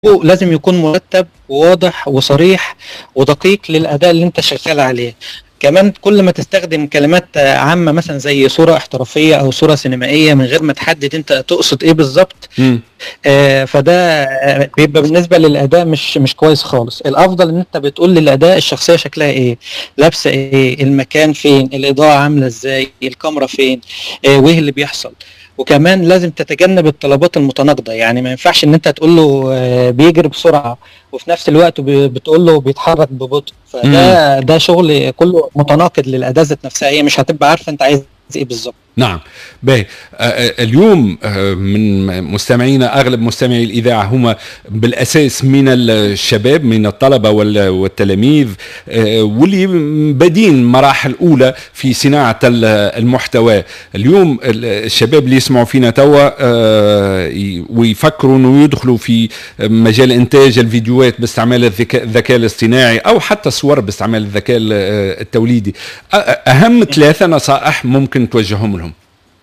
لازم يكون مرتب وواضح وصريح ودقيق للاداء اللي انت شغال عليه كمان كل ما تستخدم كلمات عامة مثلا زي صورة احترافية أو صورة سينمائية من غير ما تحدد أنت تقصد إيه بالظبط آه فده آه بيبقى بالنسبة للأداء مش مش كويس خالص الأفضل إن أنت بتقول للأداء الشخصية شكلها إيه لابسة إيه المكان فين الإضاءة عاملة إزاي الكاميرا فين آه وإيه اللي بيحصل وكمان لازم تتجنب الطلبات المتناقضه يعني ما ينفعش ان انت تقول له بيجري بسرعه وفي نفس الوقت بتقول له بيتحرك ببطء فده ده شغل كله متناقض للاداه ذات نفسها هي مش هتبقى عارفه انت عايز ايه بالظبط نعم باهي اليوم من مستمعينا اغلب مستمعي الاذاعه هم بالاساس من الشباب من الطلبه والتلاميذ واللي بادين مراحل اولى في صناعه المحتوى اليوم الشباب اللي يسمعوا فينا توا ويفكروا انه يدخلوا في مجال انتاج الفيديوهات باستعمال الذكاء الاصطناعي او حتى صور باستعمال الذكاء التوليدي اهم ثلاثه نصائح ممكن توجههم لهم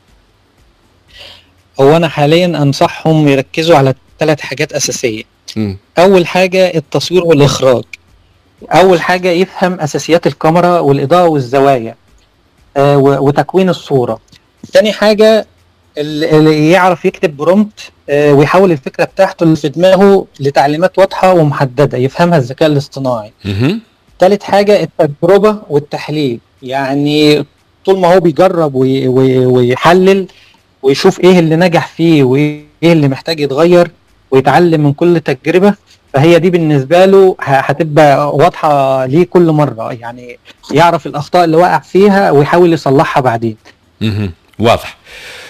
هو انا حاليا انصحهم يركزوا على ثلاث حاجات اساسيه م. اول حاجه التصوير والاخراج اول حاجه يفهم اساسيات الكاميرا والاضاءه والزوايا آه وتكوين الصوره تاني حاجه اللي يعرف يكتب برومت آه ويحول الفكره بتاعته اللي في دماغه لتعليمات واضحه ومحدده يفهمها الذكاء الاصطناعي ثالث حاجه التجربه والتحليل يعني طول ما هو بيجرب وي وي ويحلل ويشوف ايه اللي نجح فيه وايه اللي محتاج يتغير ويتعلم من كل تجربه فهي دي بالنسبه له هتبقى واضحه ليه كل مره يعني يعرف الاخطاء اللي وقع فيها ويحاول يصلحها بعدين. واضح.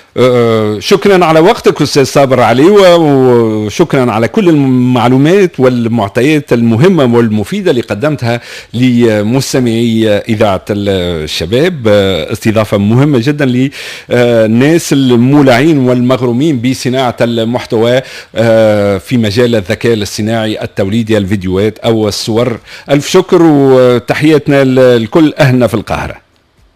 شكرا على وقتك استاذ صابر علي وشكرا على كل المعلومات والمعطيات المهمه والمفيده اللي قدمتها لمستمعي اذاعه الشباب استضافه مهمه جدا للناس المولعين والمغرومين بصناعه المحتوى في مجال الذكاء الاصطناعي التوليدي الفيديوهات او الصور الف شكر وتحياتنا لكل اهلنا في القاهره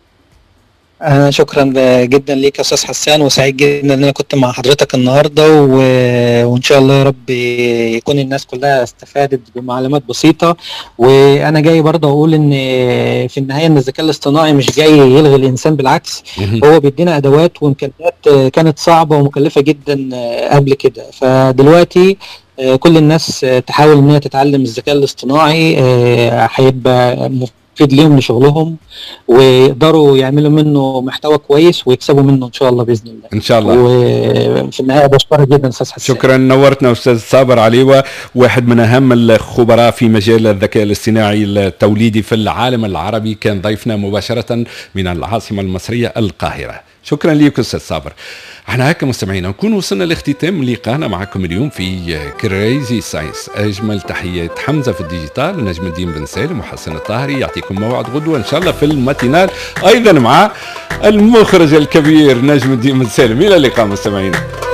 أنا شكرا جدا ليك يا استاذ حسان وسعيد جدا ان انا كنت مع حضرتك النهارده و... وان شاء الله يا رب يكون الناس كلها استفادت بمعلومات بسيطه وانا جاي برضه اقول ان في النهايه ان الذكاء الاصطناعي مش جاي يلغي الانسان بالعكس هو بيدينا ادوات وامكانيات كانت صعبه ومكلفه جدا قبل كده فدلوقتي كل الناس تحاول ان هي تتعلم الذكاء الاصطناعي هيبقى مفيد ليهم لشغلهم ويقدروا يعملوا منه محتوى كويس ويكسبوا منه ان شاء الله باذن الله ان شاء الله وفي النهايه بشكرك جدا استاذ حسين شكرا نورتنا استاذ صابر عليوه واحد من اهم الخبراء في مجال الذكاء الاصطناعي التوليدي في العالم العربي كان ضيفنا مباشره من العاصمه المصريه القاهره شكرا لك استاذ صابر احنا هكا مستمعينا نكون وصلنا لاختتام لقاءنا معكم اليوم في كريزي ساينس اجمل تحيات حمزه في الديجيتال نجم الدين بن سالم وحسن الطاهري يعطيكم موعد غدوه ان شاء الله في الماتينال ايضا مع المخرج الكبير نجم الدين بن سالم الى اللقاء مستمعينا